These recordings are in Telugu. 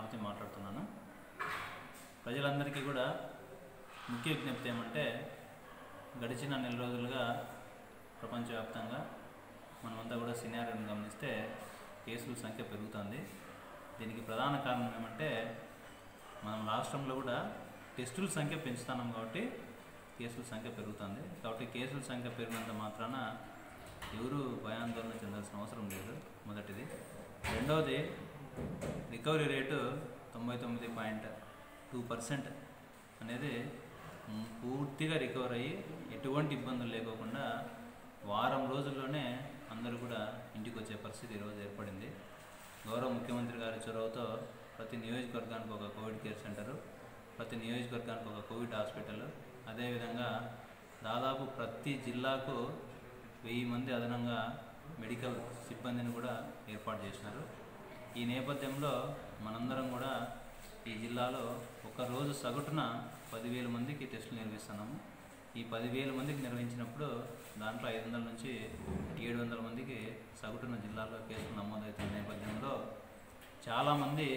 మారుతి మాట్లాడుతున్నాను ప్రజలందరికీ కూడా ముఖ్య విజ్ఞప్తి ఏమంటే గడిచిన నెల రోజులుగా ప్రపంచవ్యాప్తంగా మనమంతా కూడా సినారియోని గమనిస్తే కేసుల సంఖ్య పెరుగుతుంది దీనికి ప్రధాన కారణం ఏమంటే మనం రాష్ట్రంలో కూడా టెస్టుల సంఖ్య పెంచుతున్నాం కాబట్టి కేసుల సంఖ్య పెరుగుతుంది కాబట్టి కేసుల సంఖ్య పెరిగినంత మాత్రాన ఎవరు భయాందోళన చెందాల్సిన అవసరం లేదు మొదటిది రెండవది రికవరీ రేటు తొంభై తొమ్మిది పాయింట్ టూ పర్సెంట్ అనేది మ్, పూర్తిగా రికవర్ అయ్యి ఎటువంటి ఇబ్బందులు లేకోకుండా వారం రోజుల్లోనే అందరూ కూడా ఇంటికి వచ్చే పరిస్థితి ఈరోజు ఏర్పడింది గౌరవ ముఖ్యమంత్రి గారి చొరవతో ప్రతి నియోజకవర్గానికి ఒక కోవిడ్ కేర్ సెంటరు ప్రతి నియోజకవర్గానికి ఒక కోవిడ్ హాస్పిటల్ అదేవిధంగా దాదాపు ప్రతి జిల్లాకు వెయ్యి మంది అదనంగా మెడికల్ సిబ్బందిని కూడా ఏర్పాటు చేసినారు ఈ నేపథ్యంలో మనందరం కూడా ఈ జిల్లాలో ఒక రోజు సగటున పదివేల మందికి టెస్టులు నిర్వహిస్తున్నాము ఈ పదివేల మందికి నిర్వహించినప్పుడు దాంట్లో ఐదు వందల నుంచి ఏడు వందల మందికి సగటున జిల్లాలో కేసులు నమోదవుతున్న నేపథ్యంలో చాలామంది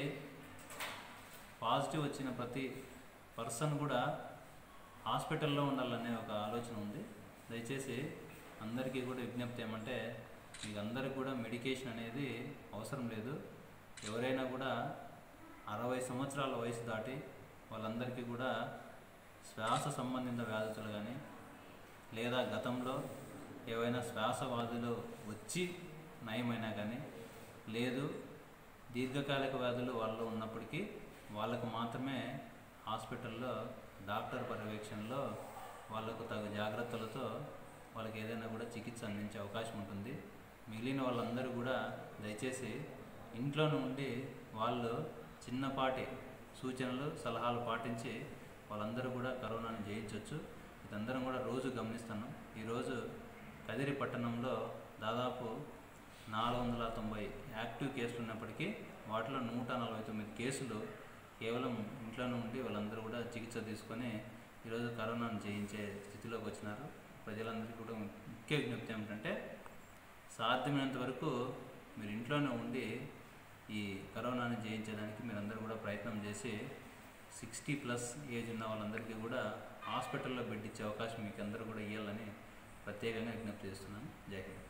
పాజిటివ్ వచ్చిన ప్రతి పర్సన్ కూడా హాస్పిటల్లో ఉండాలనే ఒక ఆలోచన ఉంది దయచేసి అందరికీ కూడా విజ్ఞప్తి ఏమంటే మీకు అందరికి కూడా మెడికేషన్ అనేది అవసరం లేదు ఎవరైనా కూడా అరవై సంవత్సరాల వయసు దాటి వాళ్ళందరికీ కూడా శ్వాస సంబంధిత వ్యాధులు కానీ లేదా గతంలో ఏవైనా శ్వాస వ్యాధులు వచ్చి నయమైనా కానీ లేదు దీర్ఘకాలిక వ్యాధులు వాళ్ళు ఉన్నప్పటికీ వాళ్ళకు మాత్రమే హాస్పిటల్లో డాక్టర్ పర్యవేక్షణలో వాళ్ళకు తగు జాగ్రత్తలతో వాళ్ళకి ఏదైనా కూడా చికిత్స అందించే అవకాశం ఉంటుంది మిగిలిన వాళ్ళందరూ కూడా దయచేసి ఇంట్లోనే ఉండి వాళ్ళు చిన్నపాటి సూచనలు సలహాలు పాటించి వాళ్ళందరూ కూడా కరోనాని జయించవచ్చు ఇదందరం కూడా రోజు గమనిస్తున్నాం ఈరోజు కదిరి పట్టణంలో దాదాపు నాలుగు వందల తొంభై యాక్టివ్ కేసులు ఉన్నప్పటికీ వాటిలో నూట నలభై తొమ్మిది కేసులు కేవలం ఇంట్లోనే ఉండి వాళ్ళందరూ కూడా చికిత్స తీసుకొని ఈరోజు కరోనాను జయించే స్థితిలోకి వచ్చినారు ప్రజలందరికీ కూడా ముఖ్య విజ్ఞప్తి ఏమిటంటే సాధ్యమైనంత వరకు మీరు ఇంట్లోనే ఉండి ఈ కరోనాని జయించడానికి మీరందరూ కూడా ప్రయత్నం చేసి సిక్స్టీ ప్లస్ ఏజ్ ఉన్న వాళ్ళందరికీ కూడా హాస్పిటల్లో బెడ్ ఇచ్చే అవకాశం మీకు అందరూ కూడా ఇవ్వాలని ప్రత్యేకంగా విజ్ఞప్తి చేస్తున్నాను జై హింద్